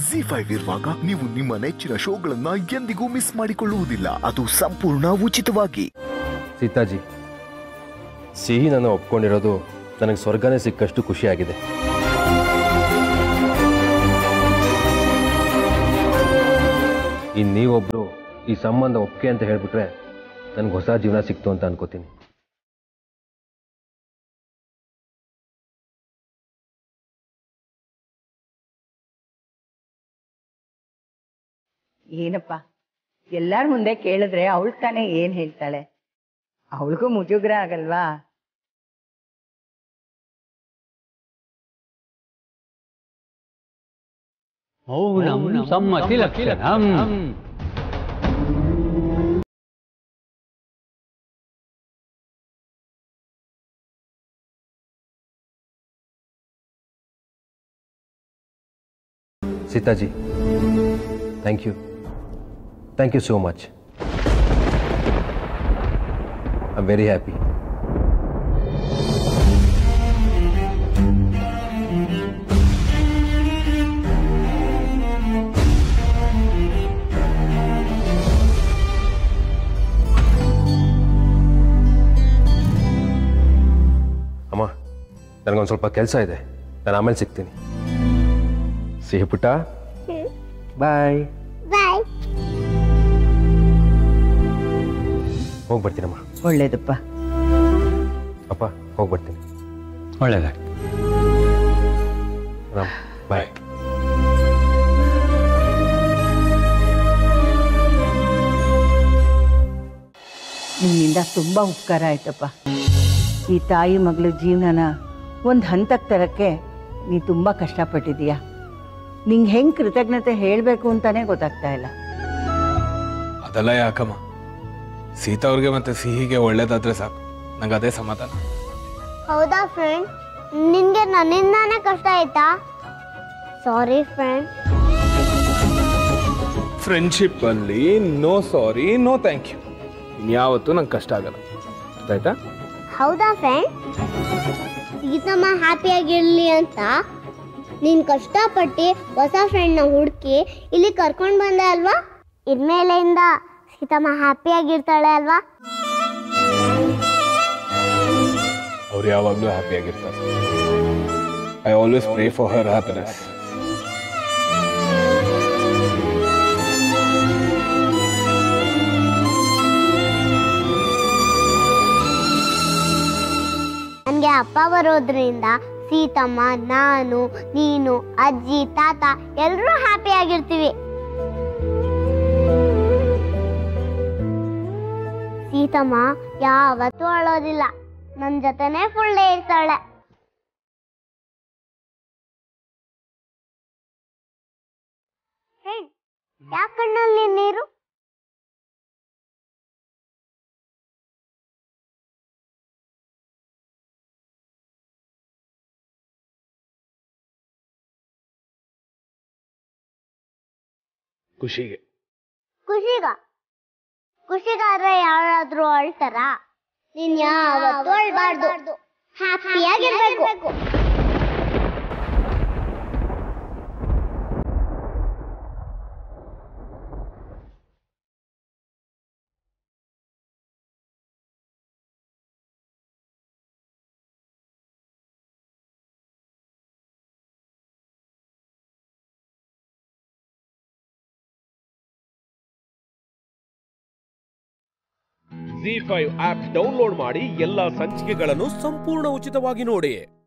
G five ಇರುವಾಗ ನೀವು ನಿಮ್ಮ ನೆಚ್ಚಿನ ಶೋಗಳನ್ನ ಎಂದಿಗೂ ಮಿಸ್ ಮಾಡಿಕೊಳ್ಳುವುದಿಲ್ಲ ಅದು ಸಂಪೂರ್ಣ ಉಚಿತವಾಗಿ ಸೀತಾಜಿ ಸಿಹಿ ನಾನು ಒಪ್ಕೊಂಡಿರೋದು ನನಗೆ ಸ್ವರ್ಗನೇ ಸಿಕ್ಕಷ್ಟು ಖುಷಿಯಾಗಿದೆ ಇನ್ನು ನೀವೊಬ್ರು ಈ ಸಂಬಂಧ ಒಪ್ಪಿಗೆ ಅಂತ ಹೇಳ್ಬಿಟ್ರೆ ನನಗೆ ಹೊಸ ಜೀವನ ಸಿಕ್ತು ಅಂತ ಅನ್ಕೋತೀನಿ ಏನಪ್ಪ ಎಲ್ಲಾರ ಮುಂದೆ ಕೇಳಿದ್ರೆ ಅವಳು ತಾನೇ ಏನ್ ಹೇಳ್ತಾಳೆ ಅವಳಿಗೂ ಮುಜುಗ್ರ ಆಗಲ್ವಾ ಮೌನಂ ಸಮ್ಮತಿ ಲಕ್ಷಣಂ Sitaji thank you thank you so much I very happy ಅಮ್ಮ ನನಗೊಂದು ಸ್ವಲ್ಪ ಕೆಲಸ ಇದೆ ನಾನು ಆಮೇಲೆ ಸಿಗ್ತೀನಿ ಸಿಹಿ ಪುಟ್ಟ ಬಾಯ್ ಬಾಯ್ ಹೋಗಿ ಬರ್ತೀನಮ್ಮ ಒಳ್ಳೇದಪ್ಪ ಅಪ್ಪ ಹೋಗಿ ಬರ್ತೀನಿ ಒಳ್ಳೆಯದಾಗಿ ರಾಮ್ ಬಾಯ್ ನಿನ್ನಿಂದ ತುಂಬಾ ಉಪಕಾರ ಆಯ್ತಪ್ಪ ಈ ತಾಯಿ ಮಗಳ ಜೀವನನ ಒಂದು ಹಂತಕ್ಕೆ ತರಕ್ಕೆ ನೀ ತುಂಬಾ ಕಷ್ಟಪಟ್ಟಿದೀಯ ನಿಂಗೆ ಹೆಂಗ್ ಕೃತಜ್ಞತೆ ಹೇಳಬೇಕು ಅಂತಾನೆ ಗೊತ್ತಾಗ್ತಾ ಇಲ್ಲ ಅದೆಲ್ಲ ಯಾಕಮ್ಮ ಸೀತಾ ಅವ್ರಿಗೆ ಮತ್ತೆ ಸಿಹಿಗೆ ಒಳ್ಳೇದಾದ್ರೆ ಸಾಕು ನಂಗೆ ಅದೇ ಸಮಾಧಾನ ಹೌದಾ ಫ್ರೆಂಡ್ ನಿನ್ಗೆ ನನ್ನಿಂದಾನೇ ಕಷ್ಟ ಆಯ್ತಾ ಸಾರಿ ಫ್ರೆಂಡ್ ಫ್ರೆಂಡ್ಶಿಪ್ ಅಲ್ಲಿ no sorry no thank you ಇನ್ಯಾವತ್ತೂ ನಂಗೆ ಕಷ್ಟ ಆಗಲ್ಲ ಆಯ್ತಾ ಹೌದಾ ಫ್ರೆಂಡ್ ಸೀತಮ್ಮ ಹ್ಯಾಪಿಯಾಗಿರ್ಲಿ ಅಂತ ನೀನ್ ಕಷ್ಟಪಟ್ಟು ಹೊಸ ಫ್ರೆಂಡ್ನ ಹುಡುಕಿ ಇಲ್ಲಿ ಕರ್ಕೊಂಡು ಬಂದೆ ಅಲ್ವಾ ಇನ್ಮೇಲೆಯಿಂದ ಸೀತಮ್ಮ ಹ್ಯಾಪಿಯಾಗಿರ್ತಾಳೆ ಅಲ್ವಾ ಅವ್ರು ಯಾವಾಗಲೂ ಹ್ಯಾಪಿಯಾಗಿರ್ತಾರೆ I always pray for her happiness ನನಗೆ ಅಪ್ಪ ಬರೋದ್ರಿಂದ ಸೀತಮ್ಮ ನಾನು ನೀನು ಅಜ್ಜಿ ತಾತ ಎಲ್ಲರೂ ಹ್ಯಾಪಿ ಆಗಿರ್ತೀವಿ ಸೀತಮ್ಮ ಯಾವತ್ತೂ ಅಳೋದಿಲ್ಲ ನನ್ನ ಜೊತೆನೆ ಫುಲ್ ಡೇ ಇರ್ತಾಳೆ ಯಾಕೆ ಕಣ್ಣಲ್ಲಿ ನೀರು ಖುಷಿಗೆ ಖುಷಿಗ ಖುಷಿಗಾದ್ರೆ ಯಾರಾದ್ರೂ ಅಳ್ತಾರ ನೀನ್ ಯಾವತ್ತೂ ಅಳ್ಬಾರ್ದು ಹ್ಯಾಪಿಯಾಗಿರ್ಬೇಕು ಜಿ ಫೈವ್ ಆಪ್ ಡೌನ್ಲೋಡ್ ಮಾಡಿ ಎಲ್ಲಾ ಸಂಚಿಕೆಗಳನ್ನು ಸಂಪೂರ್ಣ ಉಚಿತವಾಗಿ ನೋಡಿ